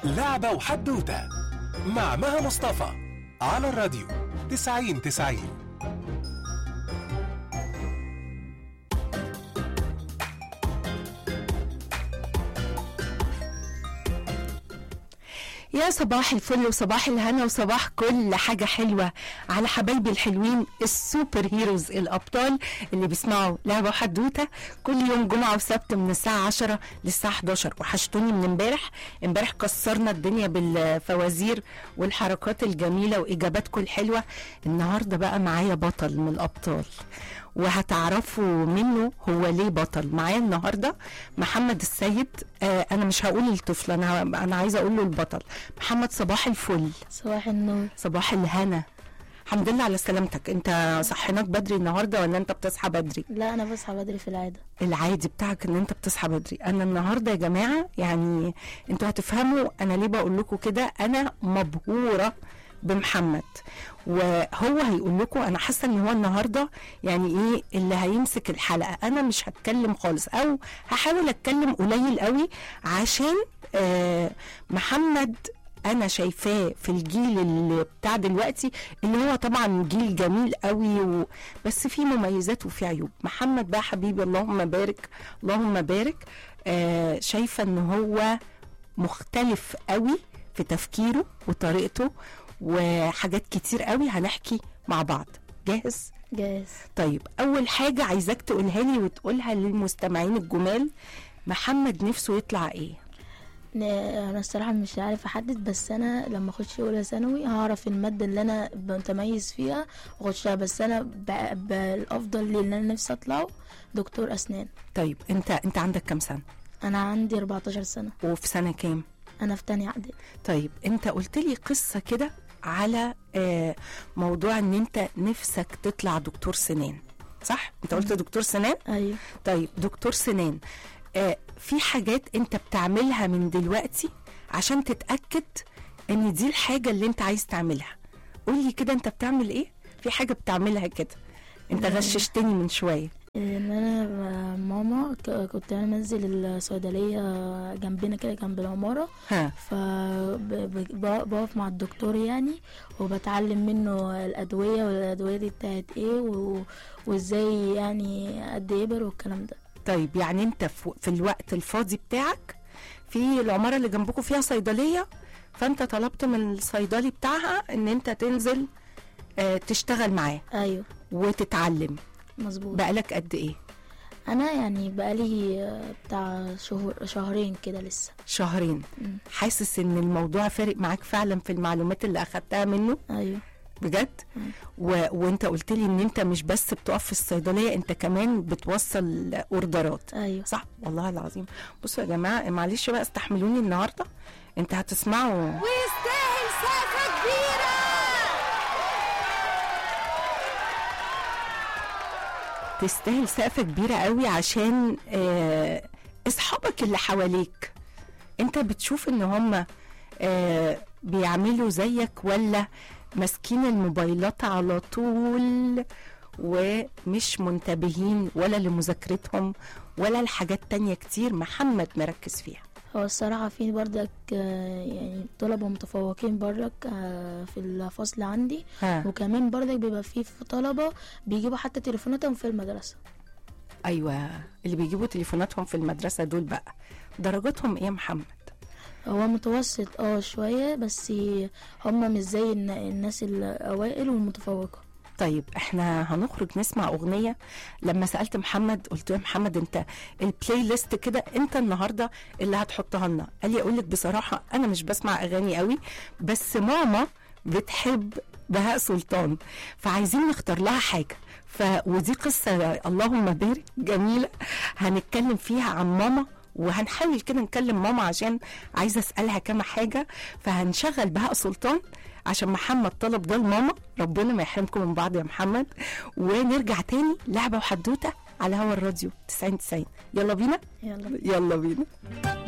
لعبة وحدوتة مع مها مصطفى على الراديو 90 90 يا صباح الفل وصباح الهنا وصباح كل حاجة حلوة على حبايبي الحلوين السوبر هيروز الأبطال اللي بيسمعوا لعبة وحدوتة كل يوم جمعة وسبت من الساعة 10 للساعة 11 وحشتوني من امبارح امبارح كسرنا الدنيا بالفوازير والحركات الجميلة وإجاباتكم الحلوة النهاردة بقى معايا بطل من الأبطال وهتعرفوا منه هو ليه بطل معايا النهارده محمد السيد آه انا مش هقول الطفل انا انا عايزه اقول له البطل محمد صباح الفل صباح النور صباح الهنا الحمد لله على سلامتك انت صحيناك بدري النهارده ولا انت بتصحى بدري لا انا بصحى بدري في العاده العادي بتاعك ان انت بتصحى بدري انا النهارده يا جماعه يعني انتوا هتفهموا انا ليه بقول لكم كده انا مبهوره بمحمد وهو هيقول لكم انا حاسه ان هو النهارده يعني ايه اللي هيمسك الحلقه انا مش هتكلم خالص او هحاول اتكلم قليل قوي عشان آه محمد انا شايفاه في الجيل اللي بتاع دلوقتي اللي هو طبعا جيل جميل قوي و... بس في مميزات وفي عيوب محمد بقى حبيبي اللهم بارك اللهم بارك آه شايفه ان هو مختلف قوي في تفكيره وطريقته وحاجات كتير قوي هنحكي مع بعض جاهز جاهز طيب اول حاجه عايزاك تقولها لي وتقولها للمستمعين الجمال محمد نفسه يطلع ايه ن- انا الصراحه مش عارف احدد بس انا لما اخش اولى ثانوي هعرف الماده اللي انا متميز فيها واخشها بس انا ب- ب- الافضل لي اللي انا نفسي اطلعه دكتور اسنان طيب انت انت عندك كام سنه انا عندي 14 سنه وفي سنه كام انا في تانية اعدادي طيب انت قلت لي قصه كده على آه موضوع ان انت نفسك تطلع دكتور سنان صح انت قلت دكتور سنان ايوه طيب دكتور سنان آه في حاجات انت بتعملها من دلوقتي عشان تتاكد ان دي الحاجه اللي انت عايز تعملها قول لي كده انت بتعمل ايه في حاجه بتعملها كده انت آه. غششتني من شويه ان انا ب- ماما ك- كنت انا منزل الصيدليه جنبنا كده جنب العماره ها فبقف مع الدكتور يعني وبتعلم منه الأدوية والأدوية دي بتاعت ايه و... وازاي يعني قد ابر والكلام ده طيب يعني انت في في الوقت الفاضي بتاعك في العماره اللي جنبكم فيها صيدليه فانت طلبت من الصيدلي بتاعها ان انت تنزل آه تشتغل معاه ايوه وتتعلم مظبوط بقالك قد ايه انا يعني بقالي آه، بتاع شهور شهرين كده لسه شهرين مم. حاسس ان الموضوع فارق معاك فعلا في المعلومات اللي اخدتها منه ايوه بجد مم. و... وانت قلت لي ان انت مش بس بتقف في الصيدليه انت كمان بتوصل اوردرات ايوه صح والله العظيم بصوا يا جماعه معلش بقى استحملوني النهارده انت هتسمعوا ويستاهل سقفة كبيرة تستاهل سقفه كبيره قوي عشان آه اصحابك اللي حواليك انت بتشوف ان هم آه بيعملوا زيك ولا ماسكين الموبايلات على طول ومش منتبهين ولا لمذاكرتهم ولا لحاجات تانية كتير محمد مركز فيها هو الصراحة في بردك آه، يعني طلبة متفوقين بردك آه، في الفصل عندي ها وكمان بردك بيبقى في في طلبة بيجيبوا حتى تليفوناتهم في المدرسة ايوه اللي بيجيبوا تليفوناتهم في المدرسه دول بقى درجاتهم ايه يا محمد هو متوسط اه شوية بس هم مش زي الن- الناس الأوائل والمتفوقة طيب احنا هنخرج نسمع اغنيه لما سالت محمد قلت له يا محمد انت البلاي ليست كده انت النهارده اللي هتحطها لنا قال لي اقول لك بصراحه انا مش بسمع اغاني قوي بس ماما بتحب بهاء سلطان فعايزين نختار لها حاجه ف ودي قصه اللهم بارك جميله هنتكلم فيها عن ماما وهنحاول كده نكلم ماما عشان عايزه اسالها كام حاجه فهنشغل بهاء سلطان عشان محمد طلب ده لماما ربنا ما يحرمكم من بعض يا محمد ونرجع تاني لعبه وحدوته على هوا الراديو 90 90 يلا بينا يلا يلا بينا